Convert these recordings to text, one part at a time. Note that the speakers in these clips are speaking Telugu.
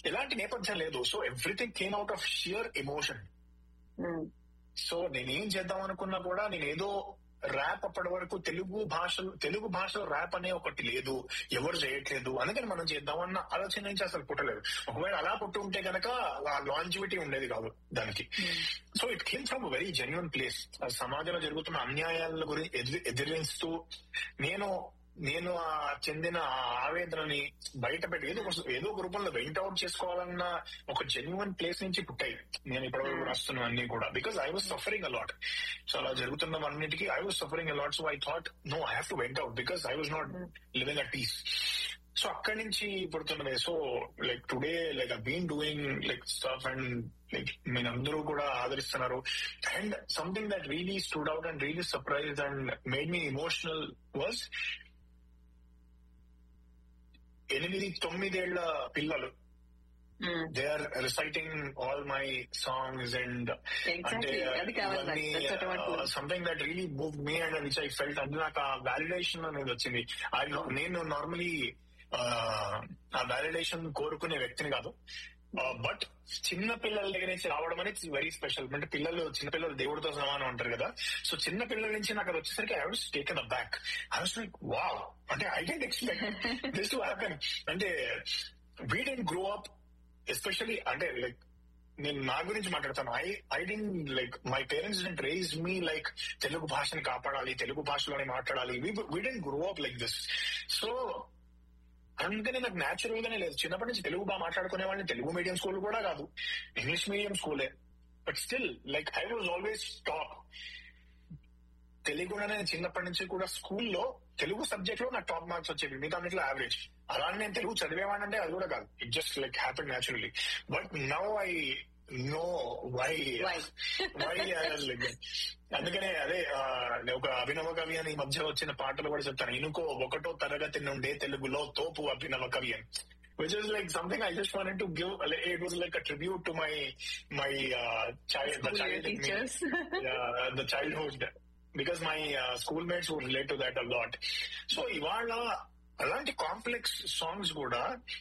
ఎలాంటి నేపథ్యం లేదు so everything came out of sheer emotion um, so నేనేం చేద్దాం అనుకున్నా కూడా నేను ఏదో ర్యాప్ అప్పటి వరకు తెలుగు భాషలో తెలుగు భాషలో ర్యాప్ అనే ఒకటి లేదు ఎవరు చేయట్లేదు అందుకని మనం చేద్దామన్న ఆలోచన నుంచి అసలు పుట్టలేదు ఒకవేళ అలా పుట్టి ఉంటే గనక ఆ లాంజివిటీ ఉండేది కాదు దానికి so it came from very genuine place సమాజంలో జరుగుతున్న అన్యాయాల గురించి ఎదిరి- ఎదిరిస్తూ నేను నేను ఆ చెందిన ఆ ఆవేదనని బయట పెట్టి ఏదో ఒక ఏదో ఒక రూపంలో వెంట అవుట్ చేసుకోవాలన్న ఒక జెన్యున్ ప్లేస్ నుంచి పుట్టాయి నేను ఇప్పటివరకు రాస్తున్న అన్ని కూడా because I was suffering a lot so అలా జరుగుతున్నవన్నిటికీ I was suffering a lot so I thought no I have to went out because I was not living at peace so అక్కడి నుంచి పుడుతున్నది so like today like I been doing like stuff and like మీరు అందరూ కూడా ఆదరిస్తున్నారు and something that really stood out and really surprise and made me emotional was ఎనిమిది తొమ్మిదేళ్ల పిల్లలు um. They are reciting all my songs and Exactly. అది కావాలి నాకు. That's what I want to- something that really move me and which I felt అంటే నాకు ఆ వ్యాలిడేషన్ అనేది వచ్చింది I know- నేను నార్మలీ ఆ వ్యాలిడేషన్ కోరుకునే వ్యక్తిని కాదు బట్ చిన్న పిల్లల దగ్గర నుంచి రావడం అనేది ఇట్స్ వెరీ స్పెషల్ అంటే పిల్లలు చిన్న పిల్లలు దేవుడితో సమానం అంటారు కదా సో చిన్న పిల్లల నుంచి నాకు అది వచ్చేసరికి I was taken aback I was like wow అంటే I didn't expect this to happen అంటే we didn't grow up especially అంటే లైక్ నేను నా గురించి మాట్లాడతాను I I didn't like my parents didn't raise me like Telugu భాషని కాపాడాలి తెలుగు భాషలోనే మాట్లాడాలి we didn't grow up like this so అందుకని నాకు న్యాచురల్ గానే లేదు చిన్నప్పటి నుంచి తెలుగు బాగా మాట్లాడుకునే వాళ్ళని తెలుగు మీడియం స్కూల్ కూడా కాదు ఇంగ్లీష్ మీడియం స్కూలే but still like I was always top Telugu నేను చిన్నప్పటి నుంచి కూడా స్కూల్లో తెలుగు సబ్జెక్ట్ లో నాకు టాప్ మార్క్స్ వచ్చేవి మిగతా అన్నిట్లో యావరేజ్ అలా అని నేను తెలుగు చదివేవాడంటే అది కూడా కాదు it just like happen naturally but now I know why Why? Why అందుకనే అదే ఆ, ఒక అభినవ కవి అని ఈ మధ్య వచ్చిన పాటలు కూడా చెప్తాను ఇనుకో ఒకటో తరగతి నుండే తెలుగులో తోపు అభినవ కవి అని which is like something I just wanted to give it was like a tribute to my my child the School child teachers. The childhood because my school mates would relate to that a lot so ఇవాళ అలాంటి కాంప్లెక్స్ సాంగ్స్ కూడా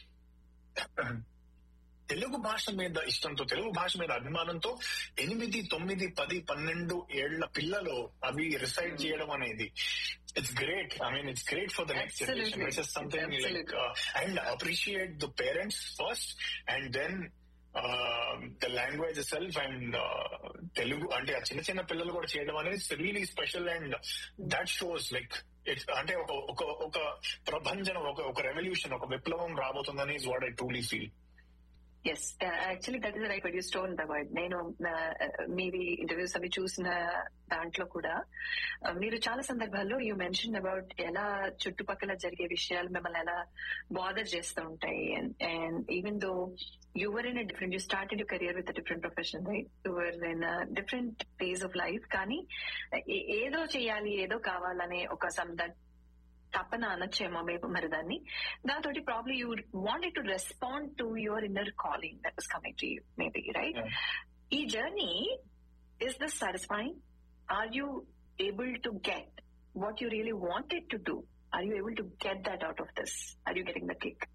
తెలుగు భాష మీద ఇష్టంతో తెలుగు భాష మీద అభిమానంతో ఎనిమిది తొమ్మిది పది పన్నెండు ఏళ్ల పిల్లలు అవి రిసైడ్ చేయడం అనేది it's great I mean it's great for the next Absolutely. Generation which is something like and appreciate the parents first and then the language self and Telugu అంటే ఆ చిన్న చిన్న పిల్లలు కూడా చేయడం అనేది it's really special and that shows like it's అంటే ఒక ఒక ఒక ప్రభంజనం ఒక ఒక రెవల్యూషన్ ఒక విప్లవం రాబోతుందని is what I truly feel yes actually that is right you stone the word నేను uh, మీది ఇంటర్వ్యూస్ అవి చూసిన దాంట్లో కూడా uh, మీరు చాలా సందర్భాల్లో యూ మెన్షన్ అబౌట్ ఎలా చుట్టుపక్కల జరిగే విషయాలు మిమ్మల్ని ఎలా బాదర్ చేస్తూ ఉంటాయి and even though you were in different you started you career with different profession right you were in different phase of life కానీ ఏ- ఏదో చేయాలి ఏదో కావాలనే ఒక సమ్ దట్ తపన అనొచ్చేమో maybe మరి దాన్ని దాంతో probably you wanted to respond to your inner calling that was coming to you maybe right ఈ journey is this satisfying are you able to get what you really wanted to do are you able to get that out of this are you getting the kick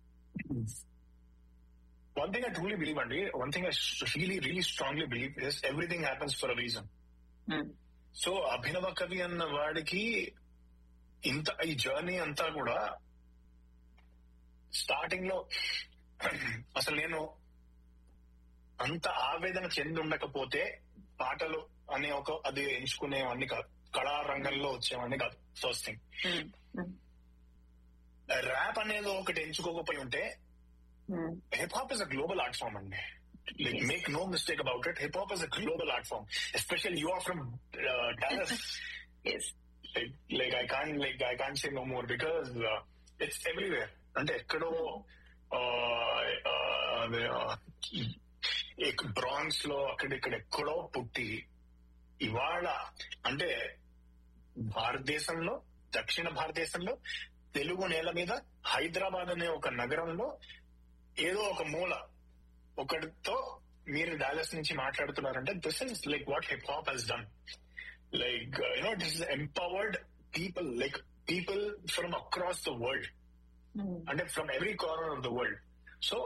One thing I truly believe, Andy, one thing I s- really, really strongly believe is everything happens for a reason. So Abhinava Kavi అన్న వాడికి ఇంత ఈ జర్నీ అంతా కూడా స్టార్టింగ్ లో అసలు నేను అంత ఆవేదన చెంది ఉండకపోతే పాటలు అనే ఒక అది ఎంచుకునేవన్నీ కాదు కళారంగంలో వచ్చేవన్నీ కాదు ఫస్ట్ థింగ్ ర్యాప్ అనేది ఒకటి ఎంచుకోకపోయి ఉంటే hip hop is a global art form అండి like Yes. Make no mistake about it hip hop is a global art form especial you are from Dallas yes like like I can't like I can't say no more because uh, it's everywhere. అంటే ఎక్కడో బ్రాన్స్ లో అక్కడిక్కడ ఎక్కడో పుట్టి ఇవాళ అంటే భారతదేశంలో దక్షిణ భారతదేశంలో తెలుగు నేల మీద హైదరాబాద్ అనే ఒక నగరంలో ఏదో ఒక మూల ఒకటితో మీరు డాలస్ నుంచి మాట్లాడుతున్నారంటే this is like what hip hop has done like uh, you know this is empowered people like people from across the world and from every corner of the world so